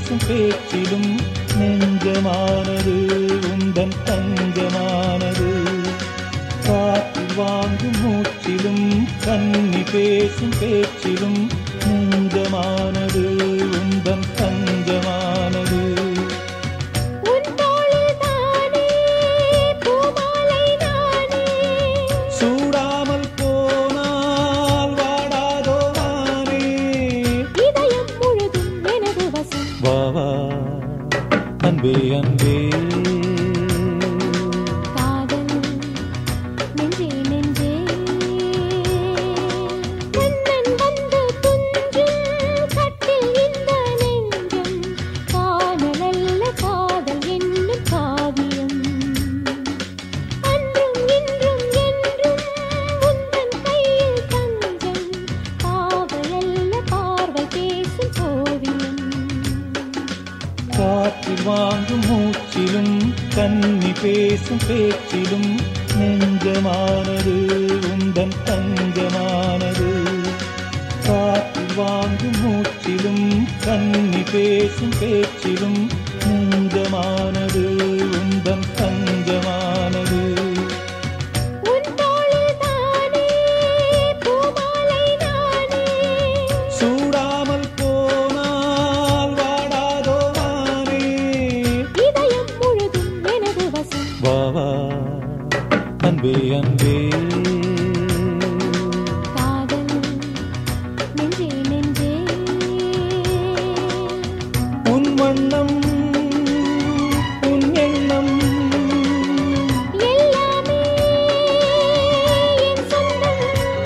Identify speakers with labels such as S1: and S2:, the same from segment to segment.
S1: பேசும் பேச்சிலும் நெஞ்சமானது உந்தன் தஞ்சமானது காற்றில் வாங்கும் மூச்சிலும் கண்ணி பேசும் பேச்சிலும் நெஞ்சமானது உந்தன் தஞ்சமானது
S2: உன் தோளில் தானே பூமாலை நானே
S1: சூடாமல் போனால் வாடாதோ வானே
S2: இதயம் முழுதும் எனது வசம்
S1: வா வா அன்பே அன்பே
S2: காதல் நெஞ்சே நெஞ்சே கண்ணன் வந்து துஞ்சும் கட்டில் இந்த நெஞ்சம் காதலல்ல காதல் என்னும் காவியம் அன்றும் இன்றும் என்றும் உந்தன் கையில் தஞ்சம் காவலல்ல பார்வை பேசும் ஓவியம்
S1: காற்றில் வாங்கும் மூச்சிலும் கண்ணி பேசும் பேச்சிலும் நெஞ்சமானது உந்தன் தஞ்சமானது காற்றில் வாங்கும் மூச்சிலும் கண்ணி பேசும் பேச்சிலும் நெஞ்சமானது உந்தன் தஞ்சமானது
S2: உன் தோளில் தானே பூமாலை நானே
S1: சூடாமல் போனால் வாடாதோ வானே
S2: இதயம் முழுதும் எனது வசம்
S1: வா வா அன்பே அன்பே
S2: காதல் நெஞ்சே நெஞ்சே
S1: உன் வண்ணம் உன் எண்ணம்
S2: எல்லாமே என் சொந்தம்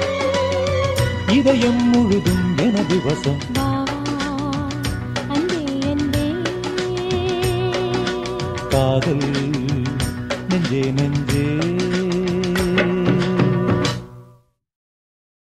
S1: இதயம் முழுதும் எனது வசம்
S2: வா அன்பே அன்பே
S1: காதல் நெஞ்சே நெஞ்சே